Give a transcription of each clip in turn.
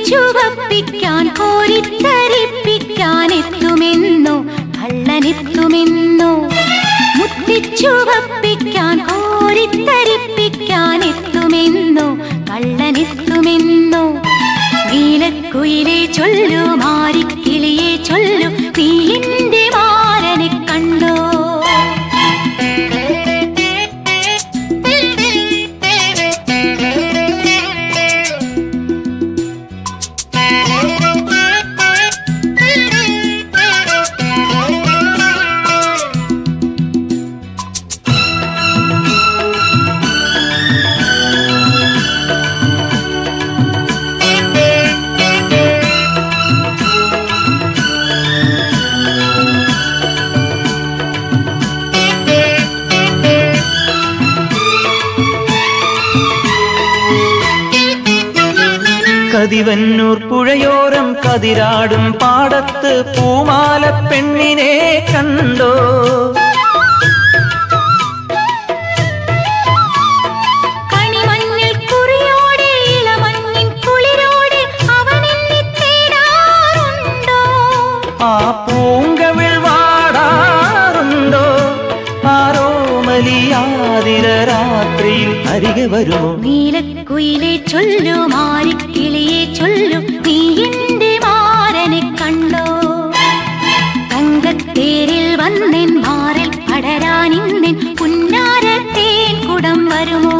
മുത്തിച്ചുവപ്പിക്കാൻ കോരിത്തരിപ്പിക്കാൻ എത്തുമെന്നോ കള്ളനെത്തുമെന്നോ മുത്തിച്ചുവപ്പിക്കാൻ കോരിത്തരിപ്പിക്കാൻ എത്തുമെന്നോ കള്ളനെത്തുമെന്നോ നീലക്കുയിലെ ചൊല്ലു മാരിക്കിളിയെ ചൊല്ലു നീ എന്റെ മാരനെ കണ്ടോ കതിവന്നൂർ പുഴയോരം കതിരാടും പാടത്ത് പൂമാല പെണ്ണിനെ കണ്ടോ കണിമഞ്ഞിൽ കുറിയോടെ ഇളമഞ്ഞിൻ കുളിരോടെ അവൻ എന്നെ തേടാറുണ്ടോ ആ പൂങ്കവിൾ വാടാറുണ്ടോ ആരോ മലിയാതിര രാത്രിയിൽ അരികെ വരുമോ നീലക്കുയിലെ ചൊല്ലു മാരിക്കിളിയെ ചൊല്ലു നീ എന്റെ മാരനെ കണ്ടോ തങ്കത്തേരിൽ വന്നെൻ മാറിൽ പടരാനിന്നെൻ പുന്നാരത്തേൻ കുടം വരുമോ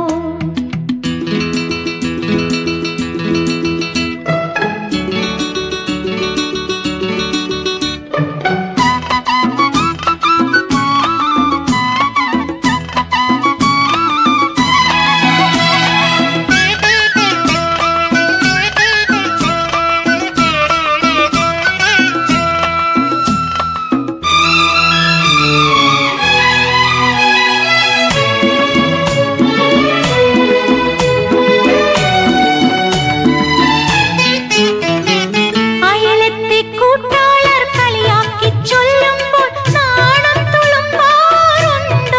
അയലത്തെ കൂട്ടാളർ കളിയാക്കി ചൊല്ലുമ്പോൾ നാണം തുളുമ്പാറുണ്ടോ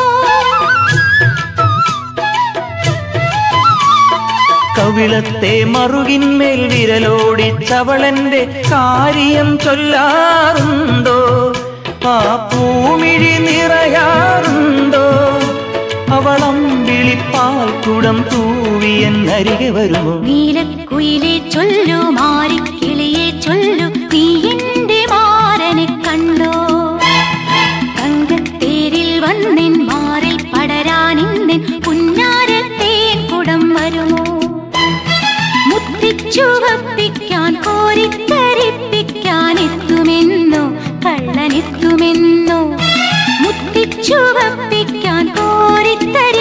കവിളത്തെ മറുകിന്മേൽ വിരലോടിച്ചവളന്റെ കാര്യം ചൊല്ലാറുണ്ടോ ആ പൂമിഴി നിറയാറുണ്ടോ അവളം വിളിപ്പാൽ കുടം തൂവിയൻ അരികെ വരുമോ നീലക്കുയിലെ ചൊല്ലു മാരിക്കിളിയെ ചൊല്ലു നീ എന്റെ മാരനെ കണ്ടോ തങ്കത്തേരിൽ വന്നെൻ മാറിൽ പടരാനിന്നെൻ പുന്നാരത്തേൻ കുടം വരുമോ മുത്തിച്ചുവപ്പിക്കാൻ കോരിത്തരിപ്പിക്കാൻ എത്തുമെന്നോ കള്ളനെത്തുമെന്നോ മുത്തിച്ചുവപ്പിക്കാൻ കോരിത്തരി